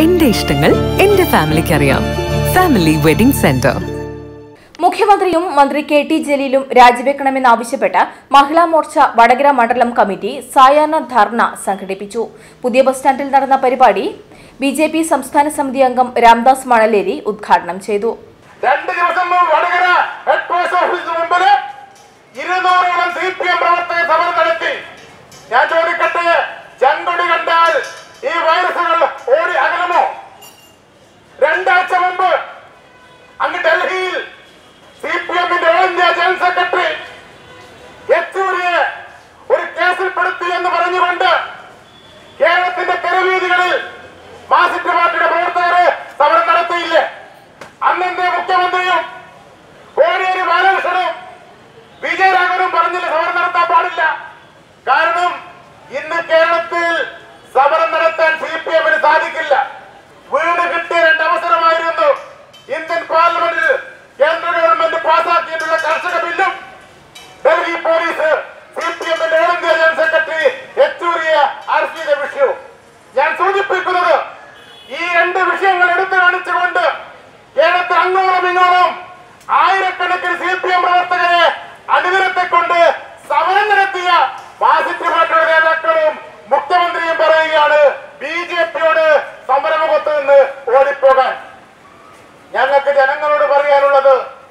എന്റെ ഇഷ്ടങ്ങൾ എന്റെ ഫാമിലിക്ക് അറിയാം ഫാമിലി വെഡിംഗ് സെന്റർ മുഖ്യമന്ത്രിയും മന്ത്രി കെ ടി ജലീലും രാജിവെക്കണമെന്നാവശ്യപ്പെട്ട് മഹിളാ മോർച്ച വടകര മണ്ഡലം കമ്മിറ്റി സായാഹ്ന ധർണ സംഘടിപ്പിച്ചു പുതിയ ബസ് സ്റ്റാൻഡിൽ നടന്ന പരിപാടി ബി ജെ പി സംസ്ഥാന സമിതി അംഗം രാംദാസ് മണലേരി ഉദ്ഘാടനം ചെയ്തു രണ്ട് ദിവസം മുമ്പ് വടകര ഹെഡ് പോസ്റ്റ് ഓഫീസിന് മുമ്പില് ഇരുന്നൂറോളം സി പി എം പ്രവർത്തകർ സമരം നടത്തി ഞാൻ ചോദിക്കട്ടെ ചെങ്കൊടി കണ്ടാൽ ഈ വൈറസുകൾ ഓടി അകലുമോ രണ്ടാഴ്ച മുമ്പ് അങ്ങ് ഡൽഹിയിൽ സി പി എമ്മിന്റെ ഓൾ ഇന്ത്യ ജനറൽ സെക്രട്ടറി യെച്ചൂരിയെ ഒരു കേസിൽപ്പെടുത്തി എന്ന് പറഞ്ഞുകൊണ്ട് കേരളത്തിന്റെ തെരുവീതികളിൽ മാസിറ്റ് പാർട്ടിയുടെ പ്രവർത്തകര് സമരം നടത്തിയില്ലേ അന്നത്തെ മുഖ്യമന്ത്രിയും കോടിയേരി ബാലകൃഷ്ണനും വിജയരാഘവനും പറഞ്ഞില്ല സമരം നടത്താൻ പാടില്ല കാരണം ഇന്ന് കേരളത്തിൽ സമരം നടത്താൻ സി പി എമ്മിന് സാധിക്കില്ല വീട് കിട്ടിയ രണ്ട് അവസരമായിരുന്നു ഇന്ത്യൻ പാർലമെന്റിൽ കേന്ദ്ര ഗവൺമെന്റ് പാസാക്കിയിട്ടുള്ള കർഷക ബില്ലും ഡൽഹി പോലീസ് സി പി എമ്മിന്റെ ഓൾ ഇന്ത്യ ജനറൽ സെക്രട്ടറി യെച്ചൂരിയെ അറസ്റ്റ് ചെയ്ത വിഷയവും ഞാൻ സൂചിപ്പിക്കുന്നത് ഈ രണ്ട് വിഷയങ്ങൾ എടുത്തു കാണിച്ചുകൊണ്ട് കേരളത്തിൽ അങ്ങോളം ഇങ്ങോളം ആയിരക്കണക്കിന് സി പി എം പ്രവർത്തകരെ അണിനിരത്തിക്കൊണ്ട് സമരം നടത്തിയ മാസിറ്റ് പാർട്ടിയുടെ നേതാക്കളും മുഖ്യമന്ത്രിയും പറയുകയാണ് ബി ജെ പിയോട് സമരമുഖത്ത് നിന്ന് ഓടിപ്പോകാൻ ഞങ്ങൾക്ക് ജനങ്ങളോട് പറയാനുള്ളത്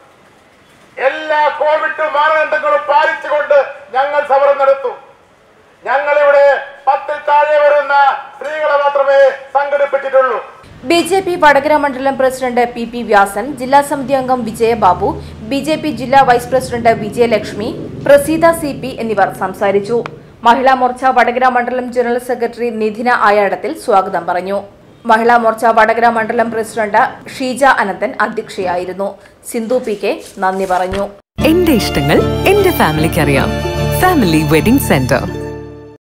എല്ലാ കോവിഡ് മാനദണ്ഡങ്ങളും പാലിച്ചുകൊണ്ട് ഞങ്ങൾ സമരം നടത്തും ഞങ്ങളിവിടെ പത്തിൽ താഴെ വരുന്ന സ്ത്രീകളെ മാത്രമേ സംഘടിപ്പിച്ചിട്ടുള്ളൂ ബി ജെ പി വടകര മണ്ഡലം പ്രസിഡന്റ് പി പി വ്യാസൻ ജില്ലാ സമിതി അംഗം വിജയബാബു ബി ജെ പി ജില്ലാ vice president Vijayalakshmi Praseetha C P എന്നിവർ സംസാരിച്ചു മഹിളാ മോർച്ച വടകര മണ്ഡലം ജനറൽ സെക്രട്ടറി നിധിന ആയാടത്തിൽ സ്വാഗതം പറഞ്ഞു മഹിളാ മോർച്ച വടകര മണ്ഡലം പ്രസിഡന്റ് ഷീജ അനന്തൻ അധ്യക്ഷയായിരുന്നു സിന്ധു പി കെ നന്ദി പറഞ്ഞു എന്റെ ഇഷ്ടങ്ങൾ എന്റെ ഫാമിലിക്ക് അറിയാം ഫാമിലി വെഡിംഗ് സെന്റർ